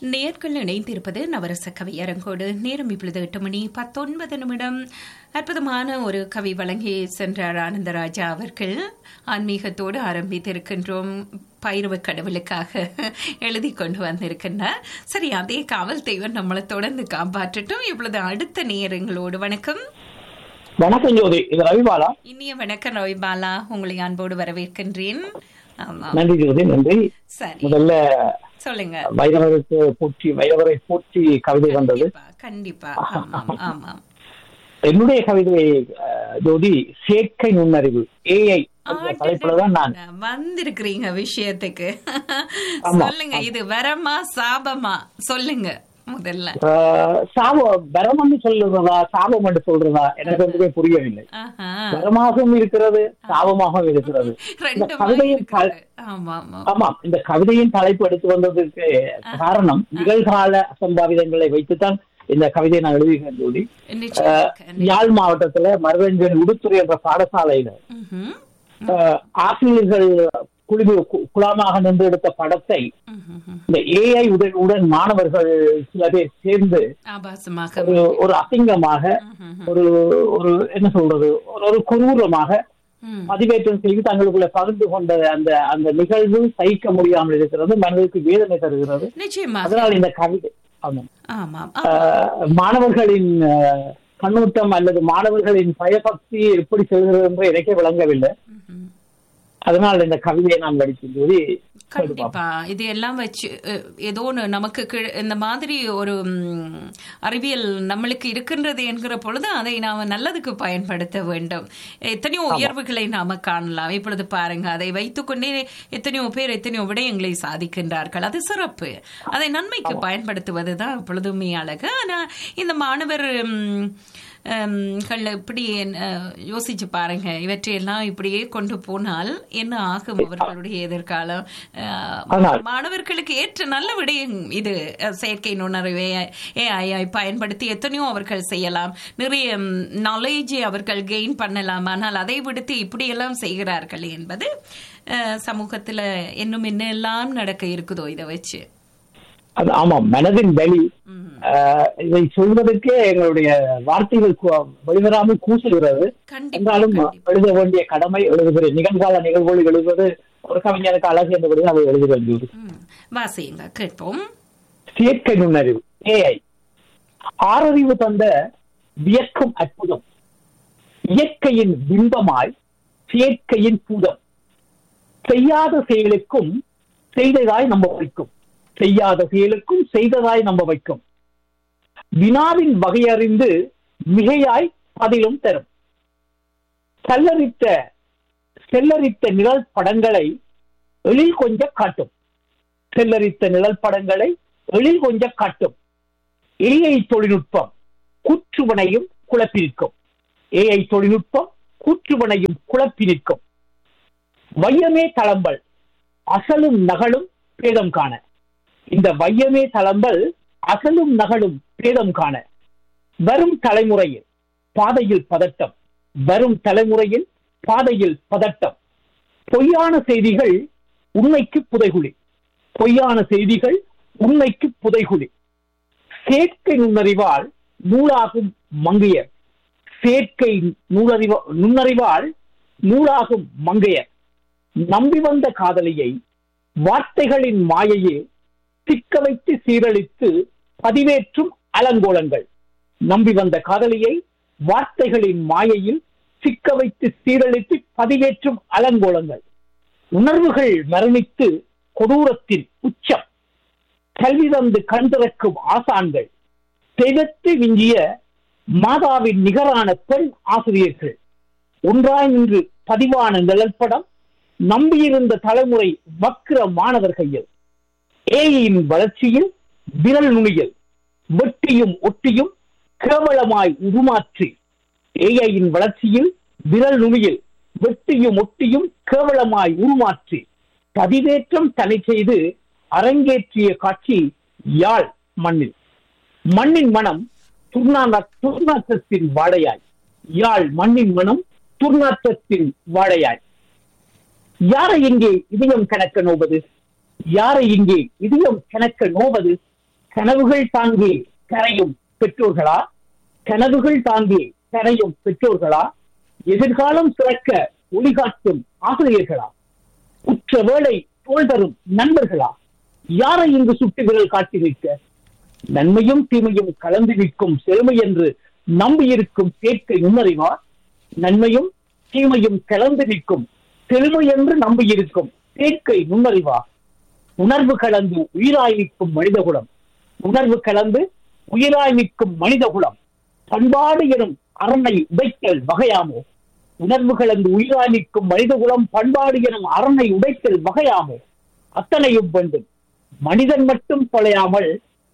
நேர்கள் இணைந்திருப்பது நவரச கவியரங்கோடு நேரம் இப்பொழுது எட்டு மணி பத்தொன்பது நிமிடம் அற்புதமான ஒரு கவி வழங்கி சென்றார் ஆனந்தராஜா அவர்கள் ஆன்மீகத்தோடு ஆரம்பித்திருக்கின்றோம் பைரவ கடவுளுக்காக எழுதி கொண்டு வந்திருக்கின்றார் சரி அதே காவல் தெய்வம் நம்மளை தொடர்ந்து காப்பாற்றட்டும் இப்பொழுது அடுத்த நேரங்களோடு வணக்கம் வணக்கம் ஜோதி இது ரவிபாலா இனிய வணக்கம் ரவிபாலா உங்களை அன்போடு வரவேற்கின்றேன் ஆமா நன்றி ஜோதி நன்றி சரி முதல்ல சொல்லுங்க வைரவருக்கு போற்றி வைரவரை போற்றி கவிதை வந்தது கண்டிப்பா கண்டிப்பா ஆமாம் ஆமாம் என்னுடைய கவிதை அஹ், ஜோதி செயற்கை நுண்ணறிவு ஏஐ தலைப்புல தான் நான் வந்திருக்கிறீங்க விஷயத்துக்கு ஆமா. சொல்லுங்க இது வரமா சாபமா சொல்லுங்க முதல்ல அஹ், சாபம் வரமன்னு சொல்றதா சாபம் என்று சொல்றதா எனக்கு ஒன்றுமே புரியவில்லை ஆஹா. வரமாகவும் இருக்கிறது சாபமாகவும் இருக்கிறது இந்த ரெண்டுமா கவிதையின் இருக்குது. ஆமா ஆமா ஆமாம் இந்த கவிதையின் தலைப்பு எடுத்து வந்ததுக்கு காரணம் நிகழ்கால அசம்பாவிதங்களை வைத்துத்தான் இந்த கவிதையை நான் எழுதுகிறேன் ஜோதி நிச்சயமாக. யாழ் மாவட்டத்துல மருதஞ்சன் உடுத்துறை என்ற பாடசாலையில ம்ஹும். அஹ், ஆசிரியர்கள் குழுமி கு- குழாமாக நின்று எடுத்த படத்தை ம்ஹும். இந்த ஏஐ உதவியுடன் மாணவர்கள் சில பேர் சேர்ந்து ஆபாசமாக ஒரு ஒரு அசிங்கமாக ம்ஹும். ஒரு ஒரு என்ன சொல்றது ஒரு ஒரு குரூரமாக ம். பதிவேற்றம் செய்து தங்களுக்குள்ள பகிர்ந்து கொண்ட அந்த அந்த நிகழ்வு சகிக்க முடியாமல் இருக்கிறது மனதிற்கு வேதனை தருகிறது நிச்சயமாக அதனால் இந்த கவிதை ஆமாம் ஆமாம் அஹ், மாணவர்களின் அஹ், கண்ணோட்டம் அல்லது மாணவர்களின் பயபக்தி எப்படி செல்கிறது என்று எனக்கே விளங்கவில்லை ம்ஹும். அதனால் இந்த கவிதையை நான் படிக்கும் போது கண்டிப்பா இது எல்லாம் வச்சு அஹ், ஏதோ ஒன்று நமக்கு கீழ- இந்த மாதிரி ஒரு ம், அறிவியல் நம்மளுக்கு இருக்கின்றது என்கிற பொழுது அதை நாம நல்லதுக்கு பயன்படுத்த வேண்டும் எத்தனையோ உயர்வுகளை நாம காணலாம் இப்பொழுது பாருங்க அதை வைத்துக்கொண்டே எத்தனையோ பேர் எத்தனையோ விடயங்களை சாதிக்கின்றார்கள் அது சிறப்பு அதை நன்மைக்கு பயன்படுத்துவதுதான் எப்பொழுதுமே அழகு ஆனா இந்த மாணவர் ம், ஹம், கள் இப்படி அஹ், யோசிச்சு பாருங்க இவற்றையெல்லாம் இப்படியே கொண்டு போனால் என்ன ஆகும் அவர்களுடைய எதிர்காலம் அஹ், ஆனால் மாணவர்களுக்கு ஏற்ற நல்ல விடயம் இது அஹ், செயற்கை நுண்ணறிவை ஏஐ பயன்படுத்தி எத்தனையோ அவர்கள் செய்யலாம் நிறைய நாலேஜை அவர்கள் கெயின் பண்ணலாம் ஆனால் அதை விடுத்து இப்படியெல்லாம் செய்கிறார்கள் என்பது அஹ், சமூகத்துல இன்னும் என்னெல்லாம் நடக்க இருக்குதோ இதை வச்சு அது ஆமாம் மனதின் வெளி ம். அஹ், இதை சொல்வதற்கே எங்களுடைய வார்த்தைகள் கு- வெளிவராமல் கூசுகிறது கண்டிப்பா என்றாலும் கண்டிப்பா. எழுத வேண்டிய கடமை எழுதுகிறேன் நிகழ்கால நிகழ்வுகள் எழுதுவது ஒரு கவிஞருக்கு அழகு என்பதை அதை எழுதுகிறேன் ஜோதி. ம். வாசியுங்க கேட்போம் செயற்கை நுண்ணறிவு ஏஐ ஆறறிவு தந்த வியக்கும் அற்புதம் இயற்கையின் பிம்பமாய் செயற்கையின் பூதம் செய்யாத செயலுக்கும் செய்ததாய் நம்ப வைக்கும் செய்யாத செயலுக்கும் செய்ததாய் நம்ப வைக்கும் வினாவின் வகையறிந்து மிகையாய் பதிலும் தரும் செல்லரித்த செல்லரித்த நிழல் படங்களை எழில் கொஞ்ச காட்டும் செல்லரித்த நிழல் படங்களை எழில் கொஞ்ச காட்டும் ஏஐ தொழில்நுட்பம் கூற்றுவனையும் குழப்பிருக்கும் ஏஐ தொழில்நுட்பம் கூற்றுவனையும் குழப்பி நிற்கும் வையமே தளம்பல் அசலும் நகலும் பேதம் காண இந்த வையமே தளம்பல் அசலும் நகலும் பேதம் காண வரும் தலைமுறையில் பாதையில் பதட்டம் வரும் தலைமுறையில் பாதையில் பதட்டம் பொய்யான செய்திகள் உண்மைக்கு புதைகுழி பொய்யான செய்திகள் உண்மைக்கு புதைகுழி செயற்கை நுண்ணறிவால் நூலாகும் மங்கையர் செயற்கை நூலறிவ நுண்ணறிவால் நூலாகும் மங்கையர் நம்பி வந்த காதலியை வார்த்தைகளின் மாயையே சிக்க வைத்து சீரழித்து பதிவேற்றும் அலங்கோலங்கள் நம்பி வந்த காதலியை வார்த்தைகளின் மாயையில் சிக்க வைத்து சீரழித்து பதிவேற்றும் அலங்கோலங்கள் உணர்வுகள் மரணித்து கொடூரத்தின் உச்சம் கல்வி தந்து கண் திறக்கும் ஆசான்கள் தெய்வத்தை விஞ்சிய மாதாவின் நிகரான பெண் ஆசிரியர்கள் ஒன்றாய் நின்று பதிவான நிழல்படம் நம்பியிருந்த தலைமுறை வக்கிர மாணவர் கையில் ஏயின் வளர்ச்சியில் விரல் நுனியில் வெட்டியும் ஒட்டியும் கேவலமாய் உருமாற்றி ஏஐயின் வளர்ச்சியில் விரல் நுனியில் வெட்டியும் ஒட்டியும் கேவலமாய் உருமாற்றி பதிவேற்றம் தடை செய்து அரங்கேற்றிய காட்சி யாழ் மண்ணில் மண்ணின் மனம் துர்நான துர்நாற்றத்தின் வாடையாய் யாழ் மண்ணின் மனம் துர்நாற்றத்தின் வாடையாய் யாரை இங்கே இதயம் கணக்க நோவது யாரை இங்கே இதயம் கணக்க நோவது கனவுகள் தாங்கி கரையும் பெற்றோர்களா கனவுகள் தாங்கி கரையும் பெற்றோர்களா எதிர்காலம் சிறக்க ஒளிகாட்டும் ஆசிரியர்களா உற்ற வேளை தோல் தரும் நண்பர்களா யாரை இங்கு சுட்டு விரல் காட்டி நிற்க நன்மையும் தீமையும் கலந்து நிற்கும் செழுமை என்று நம்பியிருக்கும் சேர்க்கை நுண்ணறிவா நன்மையும் தீமையும் கலந்து நிற்கும் செழுமை என்று நம்பியிருக்கும் சேர்க்கை நுண்ணறிவா உணர்வு கலந்து உயிராய் நிற்கும் மனிதகுலம் உணர்வு கலந்து உயிராய் நிற்கும் மனிதகுலம் பண்பாடு எனும் அரணை உடைத்தல் வகையாமோ உணர்வு கலந்து உயிராய் நிற்கும் மனிதகுலம் பண்பாடு எனும் அரணை உடைத்தல் வகையாமோ அத்தனையும் வேண்டும் மனிதன் மட்டும் தொலையாமல்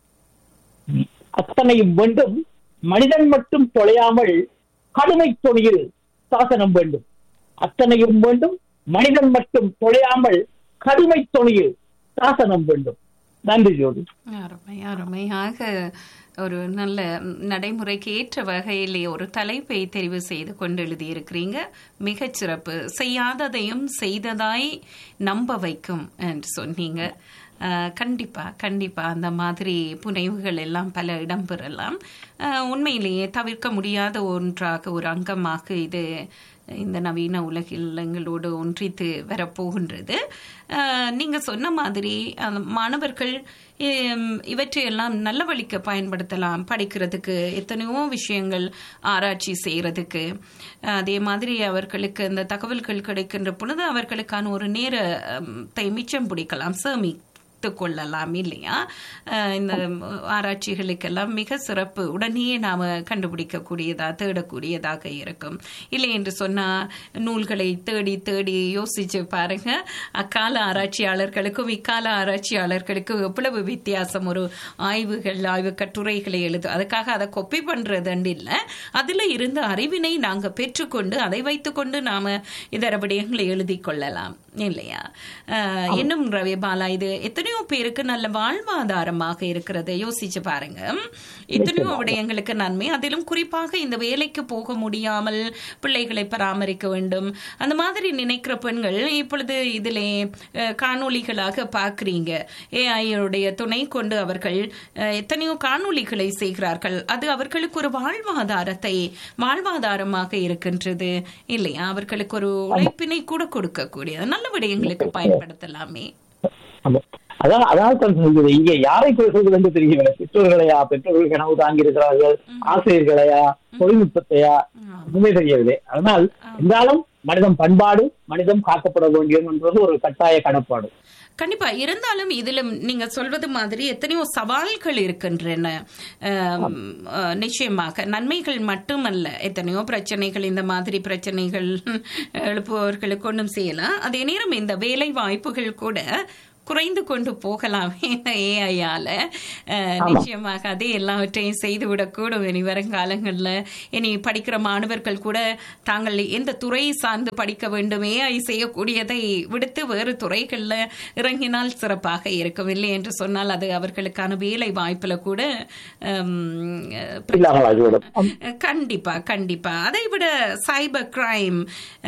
அத்தனையும் வேண்டும் மனிதன் மட்டும் தொலையாமல் கடுமை துணியில் சாசனம் வேண்டும் அத்தனையும் வேண்டும் மனிதன் மட்டும் தொலையாமல் கடுமை துணியில் சாசனம் வேண்டும் நன்றி ஜோதி அருமை அருமையாக ஒரு நல்ல நடைமுறைக்கு ஏற்ற வகையிலே ஒரு தலைப்பை தெரிவு செய்து கொண்டு எழுதியிருக்கிறீங்க மிகச் சிறப்பு செய்யாததையும் செய்ததாய் நம்ப வைக்கும் என்று சொன்னீங்க அஹ், கண்டிப்பா கண்டிப்பா அந்த மாதிரி புனைவுகள் எல்லாம் பல இடம்பெறலாம் அஹ், உண்மையிலேயே தவிர்க்க முடியாத ஒன்றாக ஒரு அங்கமாக இது இந்த நவீன உலகில் எங்களோடு ஒன்றித்து வரப்போகின்றது அஹ், நீங்க சொன்ன மாதிரி அந்த மாணவர்கள் ஹம், இவற்றையெல்லாம் நல்ல வழிக்கு பயன்படுத்தலாம் படிக்கிறதுக்கு எத்தனையோ விஷயங்கள் ஆராய்ச்சி செய்யறதுக்கு அதே மாதிரி அவர்களுக்கு அந்த தகவல்கள் கிடைக்கின்ற பொழுது அவர்களுக்கான ஒரு நேரத்தை மிச்சம் பிடிக்கலாம் சேமி வைத்துக் கொள்ளலாம் இல்லையா அஹ் இந்த ஆராய்ச்சிகளுக்கெல்லாம் மிக சிறப்பு உடனே நாம கண்டுபிடிக்கக்கூடியதா தேடக்கூடியதாக இருக்கும் இல்லை என்று சொன்னா நூல்களை தேடி தேடி யோசிச்சு பாருங்க அக்கால ஆராய்ச்சியாளர்களுக்கும் இக்கால ஆராய்ச்சியாளர்களுக்கும் எவ்வளவு வித்தியாசம் ஒரு ஆய்வுகள் ஆய்வு கட்டுரைகளை எழுது அதுக்காக அதை கொப்பி பண்றதுன்னு இல்லை அதுல இருந்த அறிவினை நாங்க பெற்றுக்கொண்டு அதை வைத்துக்கொண்டு நாம இதர விடயங்களை எழுதி கொள்ளலாம் இல்லையா அஹ் இன்னும் ரவி பாலா இது எத்தனையோ பேருக்கு நல்ல வாழ்வாதாரமாக இருக்கிறது யோசிச்சு பாருங்க எத்தனையோ விடயங்களுக்கு நன்மை அதிலும் குறிப்பாக இந்த வேலைக்கு போக முடியாமல் பிள்ளைகளை பராமரிக்க வேண்டும் அந்த மாதிரி நினைக்கிற பெண்கள் இப்பொழுது இதிலே அஹ், காணொளிகளாக பார்க்குறீங்க ஏஐயுடைய துணை கொண்டு அவர்கள் அஹ், எத்தனையோ காணொளிகளை செய்கிறார்கள் அது அவர்களுக்கு ஒரு வாழ்வாதாரத்தை வாழ்வாதாரமாக இருக்கின்றது இல்லையா அவர்களுக்கு ஒரு உழைப்பினை கூட கொடுக்கக்கூடியது நல்ல விடயங்களுக்கு பயன்படுத்தலாமே ஆமா. அதான் அதான் தான் சொல்கிறது இங்கே யாரை பேசுவது என்று தெரியவில்லை பெற்றோர்களையா பெற்றோர்கள் கனவு தாங்கி இருக்கிறார்கள் ஆசிரியர்களையா தொழில்நுட்பத்தையா ஒண்ணுமே தெரியவில்லை அதனால் இருந்தாலும் மனிதம் பண்பாடு மனிதம் காக்கப்பட வேண்டியது என்றது ஒரு கட்டாய கடப்பாடு கண்டிப்பா இருந்தாலும் இதுல நீங்க சொல்வது மாதிரி எத்தனையோ சவால்கள் இருக்கின்றன ஆம், அஹ், நிச்சயமாக நன்மைகள் மட்டுமல்ல எத்தனையோ பிரச்சனைகள் இந்த மாதிரி பிரச்சனைகள் எழுப்புபவர்களுக்கு ஒன்றும் செய்யலாம் அதே நேரம் இந்த வேலை வாய்ப்புகள் கூட குறைந்து கொண்டு போகலாம் இந்த ஏஐயால நிச்சயமாக அதே எல்லாவற்றையும் செய்துவிடக்கூடும் இனி வருங்காலங்களில் இனி படிக்கிற மாணவர்கள் கூட தாங்கள் எந்த துறை சார்ந்து படிக்க வேண்டும் ஏஐ செய்யக்கூடியதை விடுத்து வேறு துறைகளில் இறங்கினால் சிறப்பாக இருக்கும் இல்லை என்று சொன்னால் அது அவர்களுக்கான வேலை வாய்ப்புல கூட ஹம், இல்லாமல் ஆகிவிடும் கண்டிப்பா கண்டிப்பா அதை விட சைபர் கிரைம்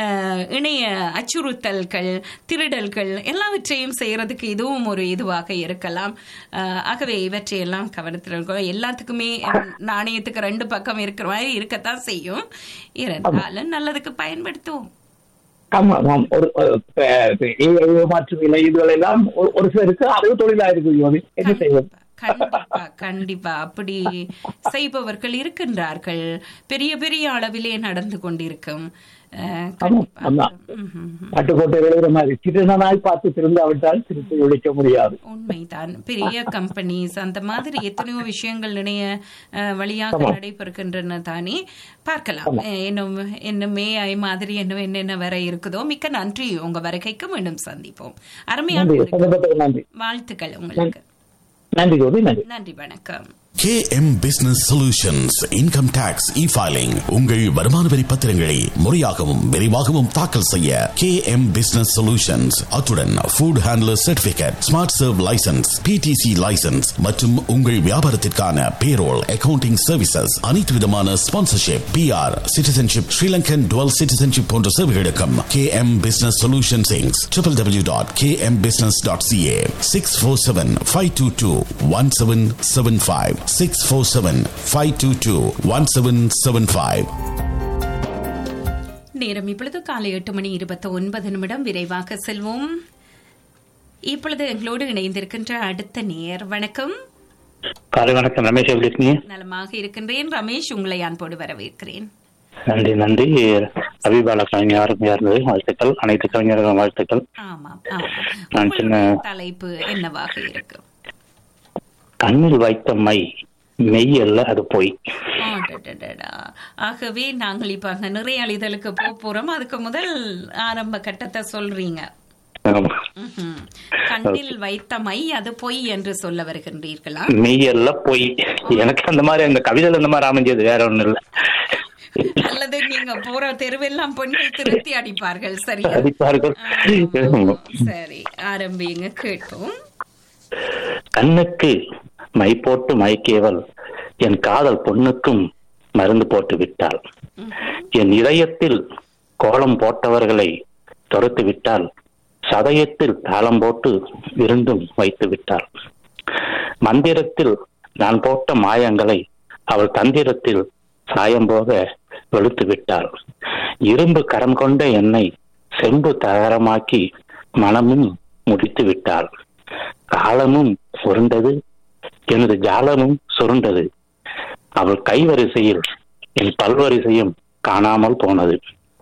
இணைய அச்சுறுத்தல்கள் திருடல்கள் எல்லாவற்றையும் செய்யறதுக்கு இதுவும் ஒரு இதுவாக இருக்கலாம் அஹ், ஆகவே இவற்றையெல்லாம் கவனத்தில் இருக்கணும் எல்லாத்துக்குமே நாணயத்துக்கு ரெண்டு பக்கம் இருக்கிற மாதிரி இருக்கத்தான் செய்யும் இருந்தாலும் நல்லதுக்கு பயன்படுத்துவோம் ஆமா ஆமாம் ஒரு ஒரு- ப- ப- ஏ- ஏமாற்று விலை இதுகள் எல்லாம் ஒரு- ஒரு சிலருக்கு அது தொழிலா இருக்கு யோகி. என்ன செய்வது கண்டிப்பா கண்டிப்பா அப்படி செய்பவர்கள் இருக்கின்றார்கள் பெரிய பெரிய அளவிலே நடந்து கொண்டிருக்கும் அஹ், கண்டிப்பா ஆமா. ம்ஹும். பட்டுக்கோட்டை விளையிற மாதிரி திருநனாய் பார்த்து திருந்தாவிட்டால் திருப்பி ஒழிக்க முடியாது உண்மைதான் பெரிய கம்பெனிஸ் அந்த மாதிரி எத்தனையோ விஷயங்கள் இணைய அஹ், வழியாக நடைபெறுகின்றன தானே பார்க்கலாம் அஹ், இன்னும் இன்னும் ஏஐ மாதிரி இன்னும் என்னென்ன வர இருக்குதோ மிக்க நன்றி உங்க வருகைக்கு மீண்டும் சந்திப்போம் அருமையான நன்றி ஒரு சந்தர்ப்பத்துக்கு நன்றி வாழ்த்துக்கள் உங்களுக்கு நன்றி ஜோதி நன்றி நன்றி வணக்கம் KM Business Solutions Income Tax E-Filing உங்கள் வருமான வரி பத்திரங்களை முறையாகவும் விரைவாகவும் தாக்கல் செய்ய KM Business Solutions அத்துடன் food handler certificate smart serve license PTC license மற்றும் உங்கள் வியாபாரத்திற்கான பேரோல் அக்கவுண்டிங் சர்வீசஸ் அனைத்து விதமான sponsorship PR citizenship Sri Lankan dual citizenship போன்ற சேவைகளுக்கும் KM Business Solutions Inc. www.kmbusiness.ca 647-522-1775 647-522-1775 நேரம் இப்பொழுது காலை எட்டு மணி இருபத்தி ஒன்பது நிமிடம் விரைவாக செல்வோம் இப்பொழுது எங்களோடு இணைந்திருக்கின்ற அடுத்த நேர் வணக்கம் காலை வணக்கம் ரமேஷ் எப்படி இருக்கீங்க நலமாக இருக்கின்றேன் ரமேஷ் உங்களை அன்போடு வரவேற்கிறேன் நன்றி நன்றி அபிபால கவிஞர் இருந்தது வாழ்த்துக்கள் அனைத்து கவிஞர்களும் வாழ்த்துக்கள் ஆமாம் ஆமாம் நான் சின்ன- உங்களுடைய தலைப்பு என்னவாக இருக்கும் கண்ணில் வைத்த மை மெய் அல்ல அது பொய் ஆடடடடா. ஆகவே நாங்கள் இப்ப அங்க நிறைய அழிதலுக்கு போக போறோம் அதுக்கு முதல் ஆரம்ப கட்டத்தை சொல்றீங்க ஆமா. ம்ஹும். கண்ணில் வைத்த மை அது பொய் என்று சொல்ல வருகின்றீர்களா மெய் அல்ல பொய் எனக்கு அந்த மாதிரி அந்த கவிதையில இந்த மாதிரி அமைஞ்சது வேற ஒண்ணும் இல்ல அல்லது நீங்க போற தெருவெல்லாம் பெண்கள் திருத்தி அடிப்பார்கள் சரியா அடிப்பார்கள் ஆமா. சரி ஆரம்பிங்க கேட்போம் கண்ணுக்கு மை போட்டு மயக்கியவள் என் காதல் பொண்ணுக்கும் மருந்து போட்டு விட்டாள் என் இதயத்தில் கோலம் போட்டவர்களை துரத்து விட்டால் சதயத்தில் தாளம் போட்டு விருந்தும் வைத்து விட்டாள் மந்திரத்தில் நான் போட்ட மாயங்களை அவள் தந்திரத்தில் சாயம் போக வெளுத்து விட்டாள் இரும்பு கரம் கொண்ட என்னை செம்பு தகரமாக்கி மனமும் முடித்து விட்டாள் காலமும் சுருண்டது எனது ஜாலமும் சுருண்டது அவள் கைவரிசையில் என் பல்வரிசையும் காணாமல் போனது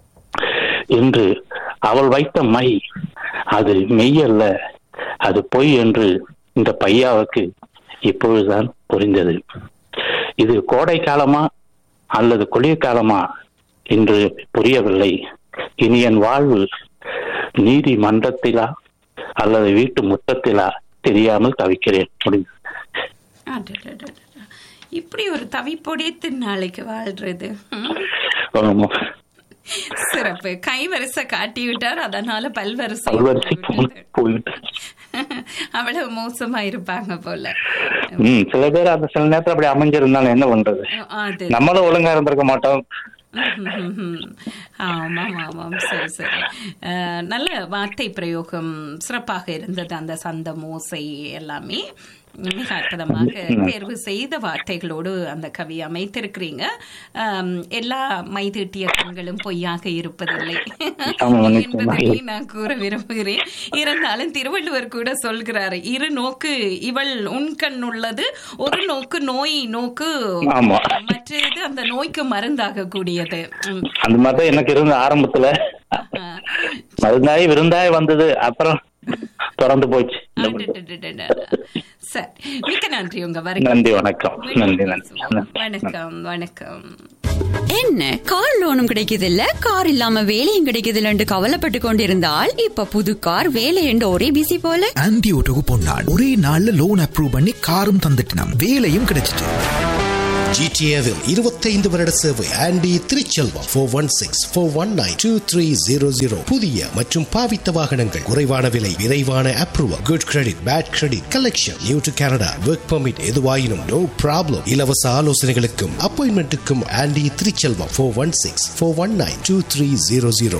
என்று அவள் வைத்த மை அது மெய்யல்ல அது பொய் என்று இந்த பையாவுக்கு இப்பொழுதுதான் புரிந்தது இது கோடை காலமா அல்லது குளிர்காலமா என்று புரியவில்லை இனி என் வாழ்வு நீதிமன்றத்திலா அல்லது வீட்டு முத்தத்திலா தெரியாமல் தவிக்கிறேன் முடிந்தது அடடடடடா. இப்படி ஒரு தவிப்பொடித்து நாளைக்கு வாழ்றது ம். ஆமா. சிறப்பு கைவரிசை காட்டி விட்டார் அதனால பல்வரிசை பல்வரிசை போய்விட்டது. போயிட்டு அவ்வளவு மோசமா இருப்பாங்க போல ம் சில பேர் அந்த சில நேரத்துல அப்படி அமைஞ்சிருந்தாலும் என்ன பண்றது அது நம்மளும் ஒழுங்கா இருந்திருக்க மாட்டோம் ஆமாம் ஆமாம் சரி சரி அஹ், நல்ல வார்த்தை பிரயோகம் சிறப்பாக இருந்தது அந்த சந்த மோசை எல்லாமே மிக அற்புதமாக தேர்வு செய்த வார்த்தைகளோடு அந்த கவி அமைத்திருக்கிறீங்க அம், எல்லா மைதீட்டிய கண்களும் பொய்யாக இருப்பதில்லை ஆமா, நிச்சயமா. என்பதை நான் கூற விரும்புகிறேன் இருந்தாலும் திருவள்ளுவர் கூட சொல்கிறாரு இரு நோக்கு இவள் உன் கண் உள்ளது ஒரு நோக்கு நோய் நோக்கு ஆமா மற்றது அந்த நோய்க்கு மருந்தாக கூடியது ம். அந்த மாதிரிதான் எனக்கு இருந்த ஆரம்பத்துல ஆஹ். மருந்தாய் விருந்தாய் வந்தது அப்புறம் திறந்து போச்சு அடடடடடட. சரி மிக்க நன்றி உங்க வருகை நன்றி வணக்கம் நன்றி நன்றி வணக்கம் வணக்கம் என்ன கார் லோனும் கிடைக்குது இல்ல கார் இல்லாம வேலையும் கிடைக்குது இல்லன்னு கவலைப்பட்டு கொண்டிருந்தால் இப்ப புது கார் வேலை என்று ஒரே பிசி போல ஆன்டி ஓட்டோக்கு பொன்னாள் ஒரே நாள்ல லோன் அப்ரூவ் பண்ணி காரும் தந்துட்டினாம் வேலையும் கிடைச்சிட்டு ஜிடிஏவில் இருபத்தைந்து வருட சேவை Andy Thiruchelvam four one six four one nine two three zero zero புதிய மற்றும் பாவித்த வாகனங்கள் குறைவான விலை விரைவான approval good credit bad credit collection new to Canada work permit எதுவாயினும் நோ ப்ராப்ளம் இலவச ஆலோசனைகளுக்கும் அப்பாயின்மெண்ட்டுக்கும் Andy Thiruchelvam four one six four one nine two three zero zero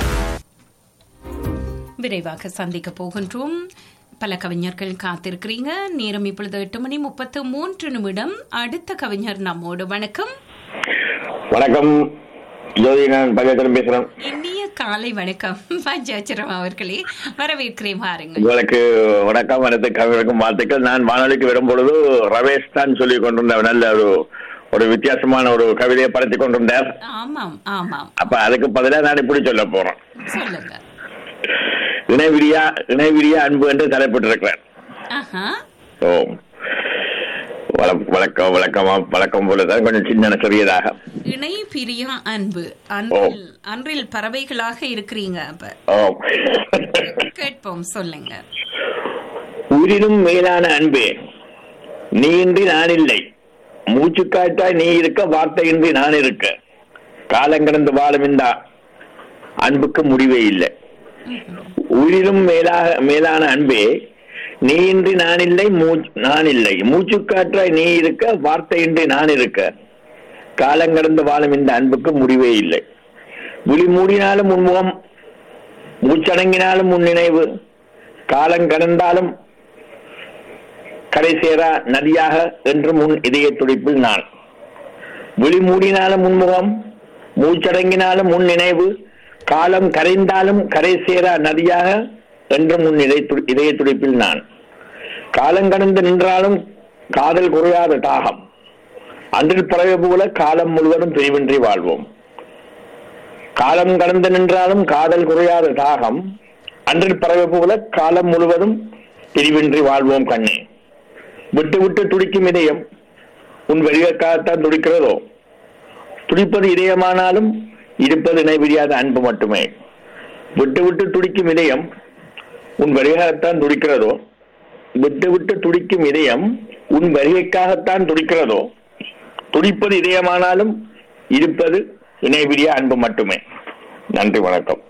விரைவாக சந்திக்க போகின்றோம் பல கவிஞர்கள் காத்திருக்கிறீங்க நேரம் இப்பொழுது எட்டு மணி முப்பத்து மூன்று நிமிடம் அடுத்த கவிஞர் நம்மோடு வணக்கம் வணக்கம் ஜோதி நான் பஞ்சத்திரம் பேசுறேன் இனிய காலை வணக்கம் பஞ்சாச்சரம் அவர்களே வரவேற்கிறேன் வாருங்கள் உங்களுக்கு வணக்கம் வணக்கம் கவிகளுக்கும் வாழ்த்துக்கள் நான் வானொலிக்கு வரும்பொழுது ரமேஷ் தான் சொல்லி கொண்டிருந்த நல்ல ஒரு ஒரு வித்தியாசமான ஒரு கவிதையை படைத்து கொண்டிருந்தார் ஆமாம் ஆமாம் அப்ப அதுக்கு பதிலாக நான் இப்படி சொல்ல போறேன் சொல்லுங்க இணைவிரியா இணைவிரியா அன்பு என்று தலைப்பிட்டிருக்கிறேன் ஆஹா ஓ வழக்கம் வழக்கம் வழக்கமா வழக்கம் போலதான் கொஞ்சம் சின்ன சிறியதாக இணை பிரியா அன்பு அன்றில் அன்றில் பறவைகளாக இருக்கிறீங்க அப்ப ஓ கேட்போம் சொல்லுங்க உயிரினும் மேலான அன்பே நீ இன்றி நான் இல்லை மூச்சு காற்றாய் நீ இருக்க வார்த்தையின்றி நான் இருக்க காலங்கிடந்து வாழும் இந்த அன்புக்கு முடிவே இல்லை உயிரிலும் மேலாக மேலான அன்பே நீ இன்றி நான் இல்லை மூச்சு நான் இல்லை மூச்சு காற்றாய் நீ இருக்க வார்த்தையின்றி நான் இருக்க காலங்கடந்து வாழும் இந்த அன்புக்கு முடிவே இல்லை விழி மூடினாலும் உன்முகம் மூச்சடங்கினாலும் உன் நினைவு காலம் கடந்தாலும் கரை சேரா நதியாக என்றும் உன் இதய துடிப்பில் நான் விழி மூடினாலும் உன்முகம் மூச்சடங்கினாலும் உன் நினைவு காலம் கரைந்தாலும் கரை சேரா நதியாக என்றும் உன் இதய துடி- இதய துடிப்பில் நான் காலம் கடந்து நின்றாலும் காதல் குறையாத தாகம் அன்றில் பறவை போல காலம் முழுவதும் பிரிவின்றி வாழ்வோம் காலம் கடந்து நின்றாலும் காதல் குறையாத தாகம் அன்றில் பறவை போல காலம் முழுவதும் பிரிவின்றி வாழ்வோம் கண்ணே விட்டு விட்டு துடிக்கும் இதயம் உன் வெளியக்காகத்தான் துடிக்கிறதோ துடிப்பது இதயமானாலும் இருப்பது இணைபிரியாத அன்பு மட்டுமே விட்டு விட்டு துடிக்கும் இதயம் உன் வருகையாகத்தான் துடிக்கிறதோ விட்டு விட்டு துடிக்கும் இதயம் உன் வருகைக்காகத்தான் துடிக்கிறதோ துடிப்பது இதயமானாலும் இருப்பது இணைபிரியா அன்பு மட்டுமே நன்றி வணக்கம்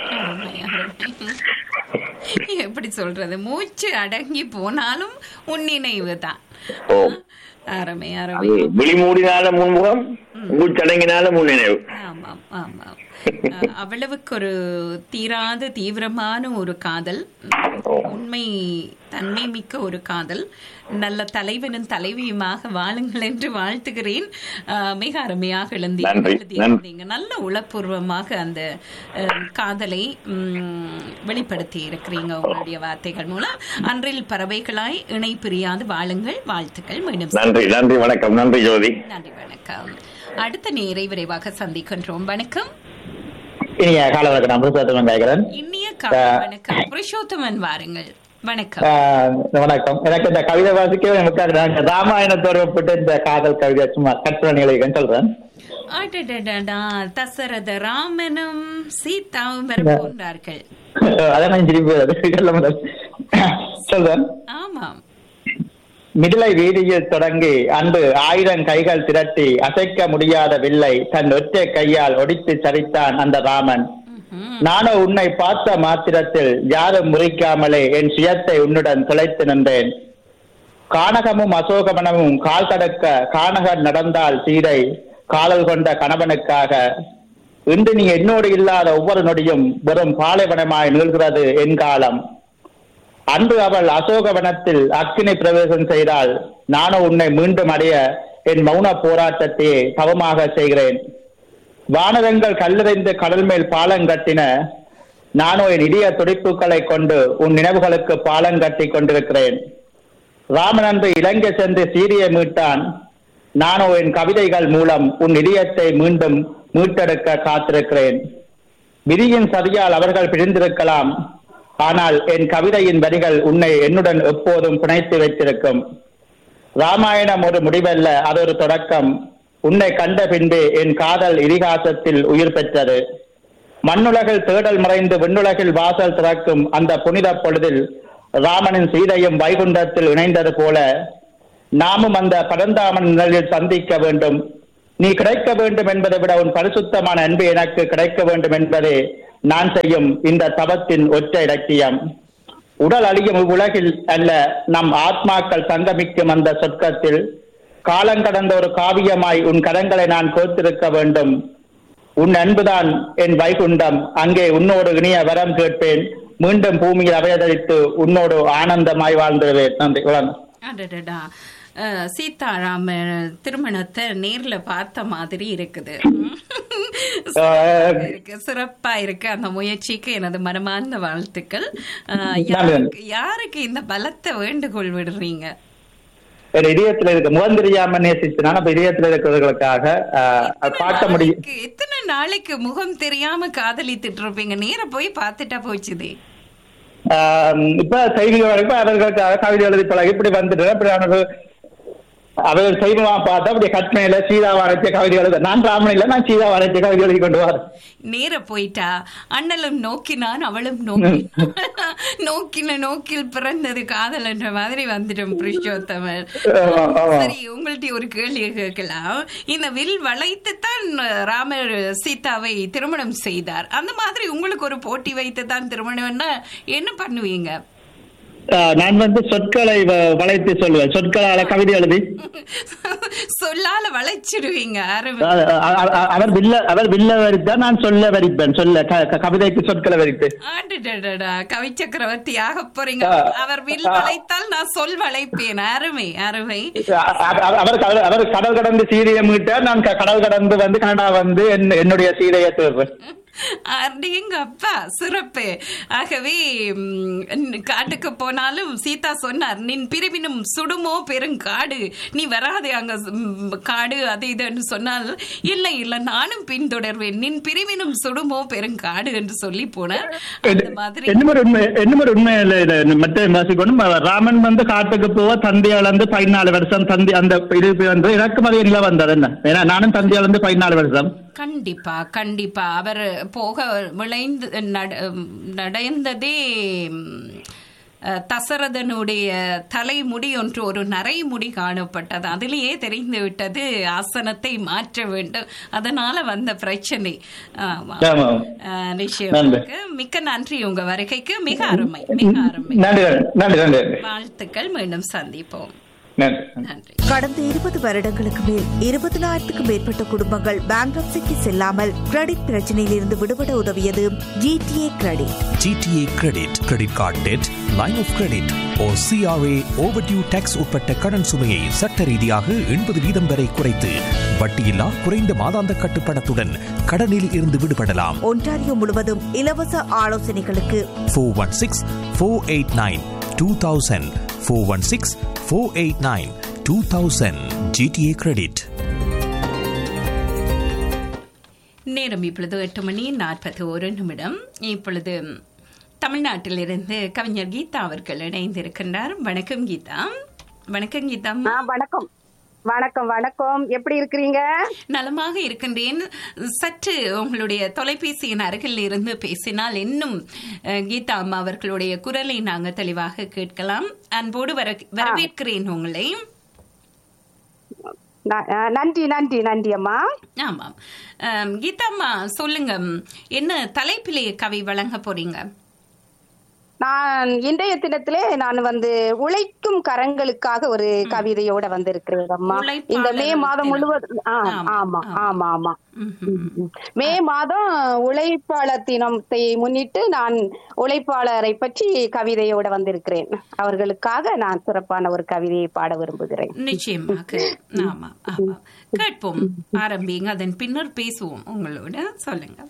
எப்படி சொல்றது மூச்சு அடங்கி போனாலும் உன் நினைவு தான் ஓ அருமை அது அருமை விழி மூடினாலும் முன்முகம் மூச்சடங்கினாலும் முன் நினைவு ஆமாம் ஆமாம் அஹ், அவ்வளவுக்கு ஒரு தீராத தீவிரமான ஒரு காதல் உண்மை தன்மை மிக்க ஒரு காதல் நல்ல தலைவனும் தலைவியுமாக வாழுங்கள் என்று வாழ்த்துகிறேன் அஹ், மிக அருமையாக எழுந்தி நன்றி, எழுதியிருந்தீங்க நல்ல உளப்பூர்வமாக அந்த அஹ், காதலை ம், வெளிப்படுத்தி இருக்கிறீங்க உங்களுடைய வார்த்தைகள் மூலம் அன்றில் பறவைகளாய் இணை பிரியாது வாழுங்கள் வாழ்த்துக்கள் மீண்டும் நன்றி நன்றி வணக்கம் நன்றி ஜோதி நன்றி வணக்கம் அடுத்த நேரை விரைவாக சந்திக்கின்றோம் வணக்கம் இனிய கால வணக்கம் நான் புதுசாத்தவன் கேட்கிறேன் இனிய காலை வணக்கம் புருஷோத்தமன் வாருங்கள் வணக்கம் ஆஹ் வணக்கம் எனக்கு இந்த கவிதை வாசிக்கவே எனக்கு அது நான் ராமாயணத்தோடு ஒப்பிட்டு இந்த காதல் கவிதை சும்மா கற்பனை எழுதிக்கன்னு சொல்றேன் அடடடடா, தசரத ராமனும் சீதாவும் வர போன்றார்கள் அதான் நான் திருப்பி வருது. சொல்ல முதல் சொல்றேன் ஆமாம் மிதிலை வீதியில் தொடங்கி அன்று ஆயிரம் கைகள் திரட்டி அசைக்க முடியாத வில்லை தன் ஒற்றை கையால் ஒடித்து சரித்தான் அந்த ராமன் நானோ உன்னை பார்த்த மாத்திரத்தில் யாரும் முறிக்காமலே என் சுயத்தை உன்னுடன் தொலைத்து நின்றேன் கானகமும் அசோகவனமும் கால் தடக்க கானகர் நடந்தால் சீதை காதல் கொண்ட கணவனுக்காக இன்று நீ என்னோடு இல்லாத ஒவ்வொரு நொடியும் வெறும் பாலைவனமாய் நீள்கிறது என் காலம் அன்று அவள் அசோகவனத்தில் அக்கினி பிரவேசம் செய்தால் நானோ உன்னை மீண்டும் அடைய என் மௌன போராட்டத்தையே தவமாக செய்கிறேன் வானரங்கள் கல்லறைந்து கடல் மேல் பாலம் கட்டின நானோ என் இடிய துடிப்புகளை கொண்டு உன் நினைவுகளுக்கு பாலம் கட்டி கொண்டிருக்கிறேன் ராமன் அன்று இலங்கை சென்று சீரியை மீட்டான் நானோ என் கவிதைகள் மூலம் உன் இதயத்தை மீண்டும் மீட்டெடுக்க காத்திருக்கிறேன் விதியின் சதியால் அவர்கள் பிரிந்திருக்கலாம் ஆனால் என் கவிதையின் வரிகள் உன்னை என்னுடன் எப்போதும் பிணைத்து வைத்திருக்கும் ராமாயணம் ஒரு முடிவல்ல அது ஒரு தொடக்கம் உன்னை கண்ட பின்பு என் காதல் இதிகாசத்தில் உயிர் பெற்றது மண்ணுலகில் தேடல் மறைந்து விண்ணுலகில் வாசல் திறக்கும் அந்த புனித பொழுதில் ராமனின் சீதையும் வைகுண்டத்தில் இணைந்தது போல நாமும் அந்த பரந்தாமன் நிழலில் சந்திக்க வேண்டும் நீ கிடைக்க வேண்டும் என்பதை விட உன் பரிசுத்தமான அன்பு எனக்கு கிடைக்க வேண்டும் என்பதே நான் செய்யும் இந்த தவத்தின் ஒற்றை இலக்கியம் உடல் அழியும் இவ்வுலகில் அல்ல நம் ஆத்மாக்கள் சங்கமிக்கும் அந்த சொர்க்கத்தில் காலங்கடந்த ஒரு காவியமாய் உன் கரங்களை நான் கோர்த்திருக்க வேண்டும் உன் அன்புதான் என் வைகுண்டம் அங்கே உன்னோடு இனிய வரம் கேட்பேன் மீண்டும் பூமியில் அவதரித்து உன்னோடு ஆனந்தமாய் வாழ்ந்துடுவேன் நன்றி வணக்கம். அடடடா அஹ், சீதாராம திருமணத்தை நேர்ல பார்த்த மாதிரி இருக்குது இருக்கு சிறப்பா இருக்கு அந்த முயற்சிக்கு எனது மனமார்ந்த வாழ்த்துக்கள் அஹ், யாருக்கு யாருக்கு இந்த பலத்தை வேண்டுகோள் விடுறீங்க என் இதயத்துல இருக்க முகம் தெரியாம நேசிச்சனால அப்ப இதயத்துல இருக்கிறவர்களுக்காக ஆஹ், அது பார்க்க முடியும் நாளைக்கு, எத்தனை நாளைக்கு முகம் தெரியாம காதலித்துட்டு இருப்பீங்க நேர போய் பார்த்துட்டா போச்சுதே ஆஹ், இப்ப செய்திகள் வரைக்கும் அவர்களுக்காக கவிதை எழுதி பழகி இப்படி வந்துட்டு இப்படி அவர்கள் அவர் செய்வமா பார்த்தா அப்படியே கட்மையில சீதா வரைச்ச கவிதை எழுத நான் ராமன் இல்ல நான் சீதா வரைச்ச கவிதை எழுதி கொண்டு வரேன் நேர போயிட்டா அண்ணலும் நோக்கினான் அவளும் நோக்கி நோக்கின நோக்கில் பிறந்தது காதல் என்ற மாதிரி வந்துட்டோம் புருஷோத்தமன் ஆமா, ஆமா. சரி உங்கள்ட்ட ஒரு கேள்வி கேட்கலாம் இந்த வில் வளைத்துத்தான் ராமர் சீதாவை திருமணம் செய்தார் அந்த மாதிரி உங்களுக்கு ஒரு போட்டி வைத்து தான் திருமணம்னா என்ன பண்ணுவீங்க ஆஹ், நான் வந்து சொற்களை வ- வளைத்து சொல்லுவேன் சொற்களால கவிதை எழுதி சொல்லால வளைச்சிடுவீங்க அருமை. அ- அ- அ- அவர் வில்ல அவர் வில்ல வரித்தா நான் சொல்ல வரிப்பேன் சொல்ல க- க- கவிதைக்கு சொற்களை வரித்து ஆடுடடடா, கவி சக்கரவர்த்தி ஆக போறீங்க ஆ. அவர் வில் வளைத்தால் நான் சொல் வளைப்பேன் அருமை அருமை அ- அ- அவர் கடல் அவர் கடல் கடந்து சீதையை மீட்டார் நான் க- கடல் கடந்து வந்து கனடா வந்து என்- என்னுடைய சீதையை தேடுறேன் அப்படிங்க அப்பா சிறப்பு ஆகவே ம், காட்டுக்கு போனாலும் சீதா சொன்னார் நின் பிரிவினும் சுடுமோ பெருங்காடு நீ வராதே அங்க ம், காடு அது இதுன்னு சொன்னால் இல்லை இல்லை நானும் பின்தொடர்வேன் நின் பிரிவினும் சுடுமோ பெருங்காடு என்று சொல்லி போனார் அந்த மாதிரி என்னும் ஒரு உண்மை என்னும் ஒரு உண்மை இல்ல இது மற்ற வாசிக்கணும் ராமன் வந்து காட்டுக்கு போக தந்தி அளந்து பதினாலு வருஷம் தந்தி அந்த இது வந்து எனக்கு அதே நிலை வந்தது என்ன ஏன்னா நானும் தந்தி அளந்து பதினாலு வருஷம் கண்டிப்பா கண்டிப்பா அவர் போக விளைந்து நட- நடந்ததே ம், அஹ், தசரதனுடைய தலைமுடி ஒன்று ஒரு நரைமுடி காணப்பட்டது அதிலேயே தெரிந்து விட்டது ஆசனத்தை மாற்ற வேண்டும் அதனால வந்த பிரச்சனை ஆமா. ஆமா. அஹ், நிச்சயமாக மிக்க நன்றி உங்க வருகைக்கு மிக அருமை மிக அருமை நன்றி நன்றி நன்றி வாழ்த்துக்கள் மீண்டும் சந்திப்போம் நன்றி நன்றி கடந்த இருபது வருடங்களுக்கு மேல் இருபதனாயிரத்துக்கும் மேற்பட்ட குடும்பங்கள் பேங்க்ரப்சிக்கு செல்லாமல் கிரெடிட் பிரச்சனையில் இருந்து விடுபட உதவியது GTA credit GTA credit credit card debt line of credit ஓ சிஆர்ஏ ஓவர்டியூ டேக்ஸ் உட்பட்ட கடன் சுமையை சட்ட ரீதியாக எண்பது வீதம் வரை குறைத்து வட்டியில்லா குறைந்த மாதாந்த கட்டுப்பணத்துடன் கடனில் இருந்து விடுபடலாம் ஒன்டாரியோ முழுவதும் இலவச ஆலோசனைகளுக்கு four one six four eight nine two thousand four one six four eight nine two thousand GTA credit நேரம் இப்பொழுது எட்டு மணி நாற்பத்தி ஒரு நிமிடம் இப்பொழுது தமிழ்நாட்டிலிருந்து கவிஞர் கீதா அவர்கள் இணைந்திருக்கின்றார் வணக்கம் கீதா வணக்கம் கீதா வணக்கம் வணக்கம் வணக்கம் எப்படி இருக்கிறீங்க நலமாக இருக்கின்றேன் சற்று உங்களுடைய தொலைபேசியின் அருகில் இருந்து பேசினால் இன்னும் அஹ், கீதா அம்மா அவர்களுடைய குரலை நாங்கள் தெளிவாக கேட்கலாம் அன்போடு வர வரவேற்கிறேன் உங்களை ந- அஹ், நன்றி நன்றி நன்றி அம்மா ஆமாம் அம், கீதா அம்மா சொல்லுங்க என்ன தலைப்பிலே கவி வழங்க போறீங்க நான் இன்றைய தினத்திலே நான் வந்து உழைக்கும் கரங்களுக்காக ஒரு கவிதையோட வந்திருக்கிறேன் அம்மா இந்த மே மாதம் முழுவதும் ஆ, ஆமா ஆமா ஆமா மே மாதம் உழைப்பாளர் தினத்தை முன்னிட்டு நான் உழைப்பாளரை பற்றி கவிதையோட வந்திருக்கிறேன் அவர்களுக்காக நான் சிறப்பான ஒரு கவிதையை பாட விரும்புகிறேன் நிச்சயமாக ஆமா ஆமா கேட்போம் ஆரம்பிங்க அதன் பின்னர் பேசுவோம் உங்களோட சொல்லுங்க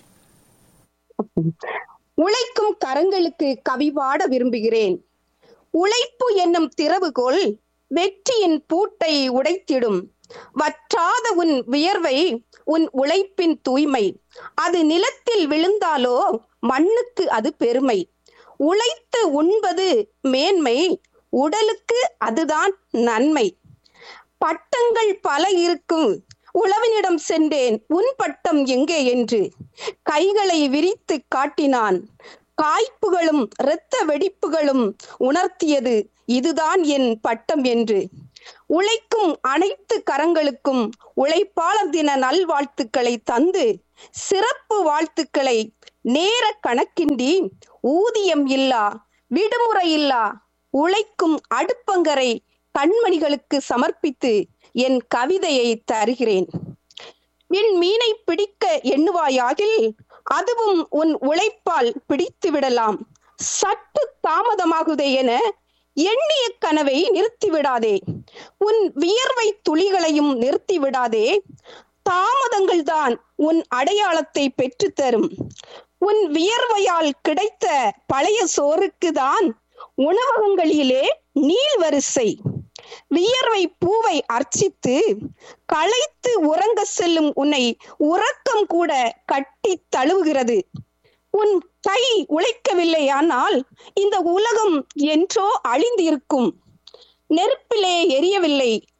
உழைக்கும் கரங்களுக்கு கவி பாட விரும்புகிறேன் உழைப்பு என்னும் திறவுகோல் வெற்றியின் பூட்டை உடைத்திடும் வற்றாத உன் வியர்வை உன் உழைப்பின் தூய்மை அது நிலத்தில் விழுந்தாலோ மண்ணுக்கு அது பெருமை உழைத்து உண்பது மேன்மை உடலுக்கு அதுதான் நன்மை பட்டங்கள் பல இருக்கும் உழவனிடம் சென்றேன் உன் பட்டம் எங்கே என்று கைகளை விரித்து காட்டினான் காய்ப்புகளும் இரத்த வெடிப்புகளும் உணர்த்தியது இதுதான் என் பட்டம் என்று உழைக்கும் அனைத்து கரங்களுக்கும் உழைப்பாளர் தின நல்வாழ்த்துக்களை தந்து சிறப்பு வாழ்த்துக்களை நேர கணக்கின்றி ஊதியம் இல்லா விடுமுறை இல்லா உழைக்கும் அடுப்பங்கரை கண்மணிகளுக்கு சமர்ப்பித்து என் கவிதையை தருகிறேன் என் மீனை பிடிக்க எண்ணுவாயாகில் அதுவும் உன் உழைப்பால் பிடித்து விடலாம் சற்று தாமதமாகுதே என எண்ணிய கனவை நிறுத்திவிடாதே உன் வியர்வை துளிகளையும் நிறுத்தி விடாதே தாமதங்கள் தான் உன் அடையாளத்தை பெற்றுத்தரும் உன் வியர்வையால் கிடைத்த பழைய சோறுக்கு தான் உணவகங்களிலே நீள் வரிசை வியர்வை பூவை அர்ச்சித்து களைத்து உறங்க செல்லும் உன்னை உறக்கம் கூட கட்டி தழுவுகிறது உன் கை உழைக்கவில்லையானால் இந்த உலகம் என்றோ அழிந்திருக்கும் நெருப்பிலே எரியவில்லை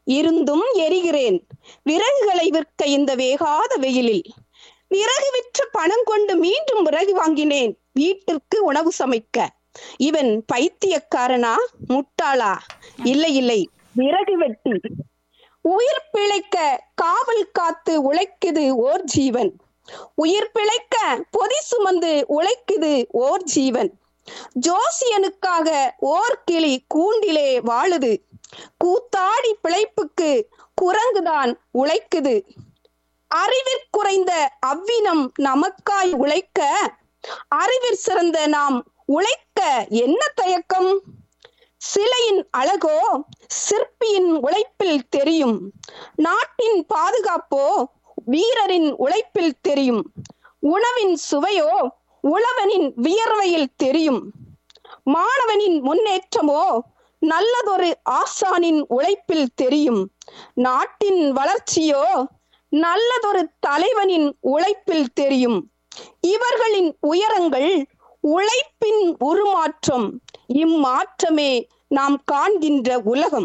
இருந்தும் எரிகிறேன் விறகுகளை விற்க இந்த வேகாத வெயிலில் விறகு விற்று பணம் கொண்டு மீண்டும் விறகு வாங்கினேன் வீட்டிற்கு உணவு சமைக்க இவன் பைத்தியக்காரனா முட்டாளா இல்லை இல்லை விறகு வெட்டி உயிர் பிழைக்க காவல் காத்து உழைக்குது ஓர் ஜீவன் உயிர் பிழைக்க பொதி சுமந்து உழைக்குது ஓர் ஜீவன் ஜோசியனுக்காக ஓர் கிளி கூண்டிலே வாழுது கூத்தாடி பிழைப்புக்கு குரங்குதான் உழைக்குது அறிவிற்குறைந்த அவ்வினம் நமக்காய் உழைக்க அறிவிற் சிறந்த நாம் உழைக்க என்ன தயக்கம் சிலையின் அழகோ சிற்பியின் உழைப்பில் தெரியும் நாட்டின் பாதுகாப்போ வீரரின் உழைப்பில் தெரியும் உணவின் சுவையோ உழவனின் வியர்வையில் தெரியும் மாணவனின் முன்னேற்றமோ நல்லதொரு ஆசானின் உழைப்பில் தெரியும் நாட்டின் வளர்ச்சியோ நல்லதொரு தலைவனின் உழைப்பில் தெரியும் இவர்களின் உயரங்கள் உழைப்பின் உருமாற்றம் இம்மாற்றமே நாம் காண்கின்ற உலகம்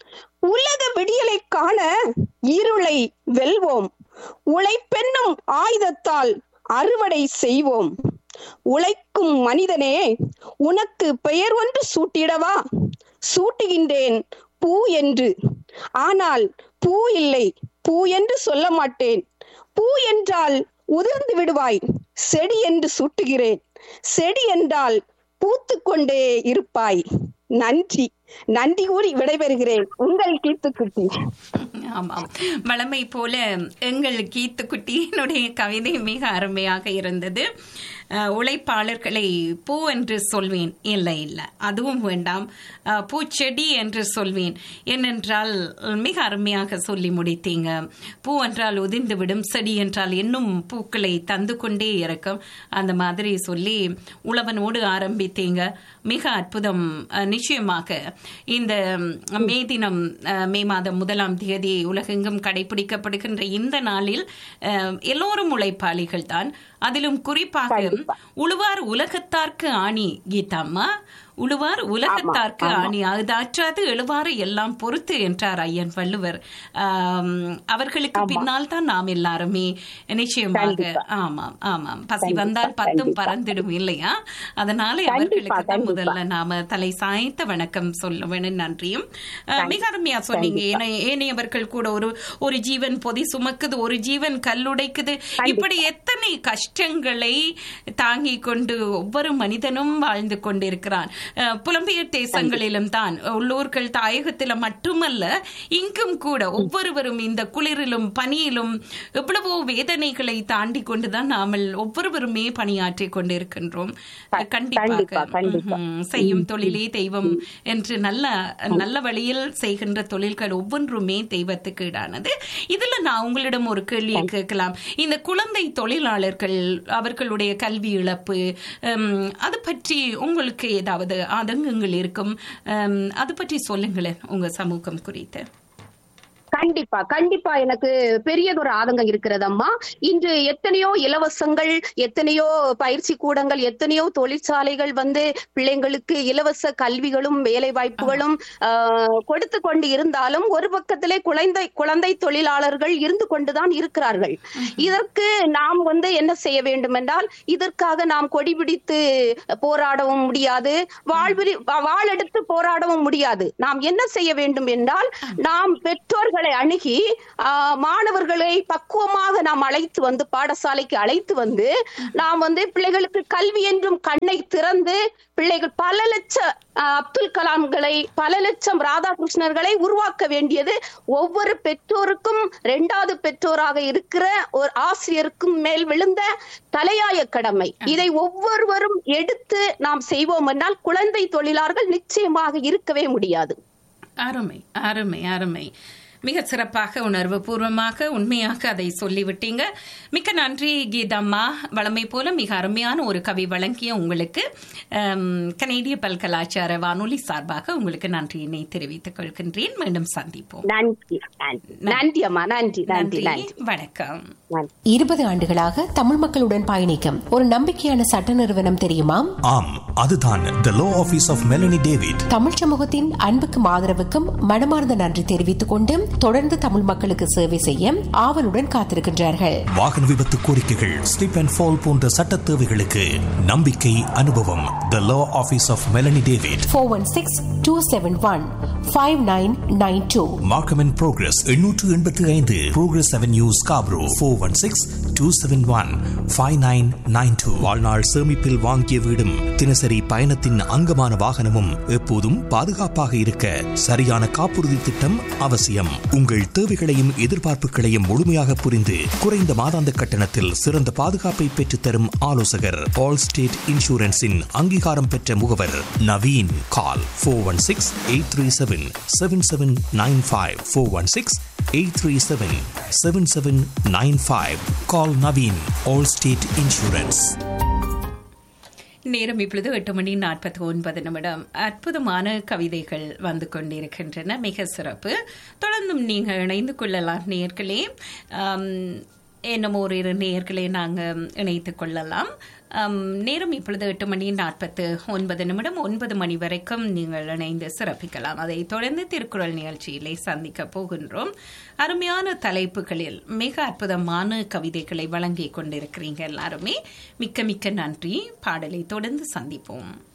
உலக விடியலை காண இருளை வெல்வோம் உழைப்பென்னும் ஆயுதத்தால் அறுவடை செய்வோம் உழைக்கும் மனிதனே உனக்கு பெயர் ஒன்று சூட்டிடவா சூட்டுகின்றேன் பூ என்று ஆனால் பூ இல்லை பூ என்று சொல்ல மாட்டேன் பூ என்றால் உதிர்ந்து விடுவாய் செடி என்று சூட்டுகிறேன் செடி என்றால் பூத்து கொண்டே இருப்பாய் நன்றி நன்றி கூறி விடைபெறுகிறேன் உங்கள் கீத்துக்குட்டி ஆமாம் வளமை போல எங்கள் கீத்துக்குட்டியினுடைய கவிதை மிக அருமையாக இருந்தது அஹ், உழைப்பாளர்களை பூ என்று சொல்வேன் இல்லை இல்லை அதுவும் வேண்டாம் அஹ், பூச்செடி என்று சொல்வேன் ஏனென்றால் மிக அருமையாக சொல்லி முடித்தீங்க பூ என்றால் உதிர்ந்து விடும் செடி என்றால் இன்னும் பூக்களை தந்து கொண்டே இருக்கும் அந்த மாதிரி சொல்லி உழவனோடு ஆரம்பித்தீங்க மிக அற்புதம் அஹ், நிச்சயமாக இந்த ம், மே தினம் அஹ், மே மாதம் முதலாம் தேதி உலகெங்கும் கடைபிடிக்கப்படுகின்ற இந்த நாளில் அஹ், எல்லோரும் உழைப்பாளிகள் தான் அதிலும் குறிப்பாக உழுவார் உலகத்தார்க்கு ஆணி கீதாம்மா உழுவார் உலகத்தார்க்கு ஆணி அதாற்றாது எழுவாறு எல்லாம் பொறுத்து என்றார் ஐயன் வள்ளுவர் ஆம், அவர்களுக்கு பின்னால் தான் நாம் எல்லாருமே நிச்சயமாக ஆமாம் ஆமாம் பசி வந்தால் பத்தும் பறந்திடும் இல்லையா அதனால அவர்களுக்கு தான் முதல்ல நாம தலை சாய்த்த வணக்கம் சொல்ல வேணும் நன்றியும் அஹ், மிக அருமையா சொன்னீங்க ஏனைய- ஏனையவர்கள் கூட ஒரு ஒரு ஜீவன் பொதி சுமக்குது ஒரு ஜீவன் கல்லுடைக்குது இப்படி எத்தனை கஷ்டங்களை தாங்கிக் கொண்டு ஒவ்வொரு மனிதனும் வாழ்ந்து கொண்டிருக்கிறான் அஹ், புலம்பெயர் தேசங்களிலும் தான் உள்ளூர்கள் தாயகத்தில மட்டுமல்ல இங்கும் கூட ஒவ்வொருவரும் இந்த குளிரிலும் பனியிலும் எவ்வளவோ வேதனைகளை தாண்டி கொண்டுதான் நாமல் ஒவ்வொருவருமே பணியாற்றி கொண்டிருக்கின்றோம் கண்டிப்பாக ம்ஹும். செய்யும் தொழிலே தெய்வம் என்று நல்ல நல்ல வழியில் செய்கின்ற தொழில்கள் ஒவ்வொன்றுமே தெய்வத்துக்கு ஈடானது இதுல நான் உங்களிடம் ஒரு கேள்வியை கேட்கலாம் இந்த குழந்தை தொழிலாளர்கள் அவர்களுடைய கல்வி இழப்பு ஹம், அது பற்றி உங்களுக்கு ஏதாவது ஆதங்கங்கள் இருக்கும் ஹம், அது பற்றி சொல்லுங்களேன் உங்க சமூகம் குறித்து கண்டிப்பா கண்டிப்பா எனக்கு பெரியதொரு ஆதங்கம் இருக்கிறது அம்மா இன்று எத்தனையோ இலவசங்கள் எத்தனையோ பயிற்சி கூடங்கள் எத்தனையோ தொழிற்சாலைகள் வந்து பிள்ளைங்களுக்கு இலவச கல்விகளும் வேலை வாய்ப்புகளும் ஆஹ், கொடுத்து கொண்டு இருந்தாலும் ஒரு பக்கத்திலே குழந்தை குழந்தை தொழிலாளர்கள் இருந்து கொண்டுதான் இருக்கிறார்கள் இதற்கு நாம் வந்து என்ன செய்ய வேண்டும் என்றால் இதற்காக நாம் கொடி பிடித்து போராடவும் முடியாது வாழ்விரி வாழெடுத்து போராடவும் முடியாது நாம் என்ன செய்ய வேண்டும் என்றால் நாம் பெற்றோர்களை அணுகி ஆஹ், மாணவர்களை பக்குவமாக நாம் அழைத்து வந்து பாடசாலைக்கு அழைத்து வந்து நாம் வந்து பிள்ளைகளுக்கு கல்வி என்றும் கண்ணை திறந்து பிள்ளைகள் பல லட்ச ஆஹ், அப்துல் கலாம்களை பல லட்சம் ராதாகிருஷ்ணர்களை உருவாக்க வேண்டியது ஒவ்வொரு பெற்றோருக்கும் இரண்டாவது பெற்றோராக இருக்கிற ஒரு ஆசிரியருக்கும் மேல் விழுந்த தலையாய கடமை இதை ஒவ்வொருவரும் எடுத்து நாம் செய்வோம் என்றால் குழந்தை தொழிலாளர்கள் நிச்சயமாக இருக்கவே முடியாது அருமை அருமை அருமை மிக சிறப்பாக உணர்வு பூர்வமாக உண்மையாக அதை சொல்லிவிட்டீங்க மிக்க நன்றி கீதம்மா வளமை போல மிக அருமையான ஒரு கவி வழங்கிய உங்களுக்கு ஹம், கனேடிய பல்கலாச்சார வானொலி சார்பாக உங்களுக்கு நன்றியினை தெரிவித்துக் கொள்கின்றேன் மீண்டும் சந்திப்போம் நன்றி நன்றி அம்மா நன்றி நன்றி நன்றி வணக்கம் இருபது ஆண்டுகளாக தமிழ் மக்களுடன் பயணிக்கும் ஒரு நம்பிக்கையான சட்ட நிறுவனம் தெரியுமா ஆம் அதுதான் the law office of Melanie David தமிழ் சமூகத்தின் அன்புக்கும் ஆதரவுக்கும் மனமார்ந்த நன்றி தெரிவித்துக் கொண்டு தொடர்ந்து தமிழ் மக்களுக்கு சேவை செய்ய ஆவலுடன் காத்திருக்கின்றார்கள் வாகன விபத்து கோரிக்கைகள் ஸ்லிப் அண்ட் ஃபால் போன்ற சட்ட தேவைகளுக்கு நம்பிக்கை அனுபவம் the law office of Melanie David four one six two seven one five nine nine two Markham and Progress எண்ணூற்று எண்பத்தி ஐந்து Progress Avenue Scarborough four one six two seven one five nine nine two வாழ்நாள் சேமிப்பில் வாங்கிய வீடும் தினசரி பயணத்தின் அங்கமான வாகனமும் எப்போதும் பாதுகாப்பாக இருக்க சரியான காப்புறுதி திட்டம் அவசியம் உங்கள் தேவைகளையும் எதிர்பார்ப்புகளையும் முழுமையாக புரிந்து குறைந்த மாதாந்த கட்டணத்தில் சிறந்த பாதுகாப்பை பெற்றுத்தரும் ஆலோசகர் ஆல் ஸ்டேட் இன்சூரன்ஸின் அங்கீகாரம் பெற்ற முகவர் Naveen call four one six eight three seven seven seven nine five four one six eight three seven seven seven nine five call Naveen Allstate insurance நேரம் இப்பொழுது எட்டு மணி நாற்பத்தி ஒன்பது நிமிடம் அற்புதமான கவிதைகள் வந்து கொண்டிருக்கின்றன மிக சிறப்பு தொடர்ந்தும் நீங்கள் இணைந்து கொள்ளலாம் நேர்களே என்னமோ ஒரு இரு நேர்களை நாங்கள் இணைத்துக் கொள்ளலாம் நேரம் இப்பொழுது எட்டு மணி நாற்பத்து ஒன்பது நிமிடம் ஒன்பது மணி வரைக்கும் நீங்கள் இணைந்து சிறப்பிக்கலாம் அதை தொடர்ந்து திருக்குறள் நிகழ்ச்சியிலே சந்திக்க போகின்றோம் அருமையான தலைப்புகளில் மிக அற்புதமான கவிதைகளை வழங்கிக் கொண்டிருக்கிறீங்க எல்லாருமே மிக்க மிக்க நன்றி பாடலை தொடர்ந்து சந்திப்போம்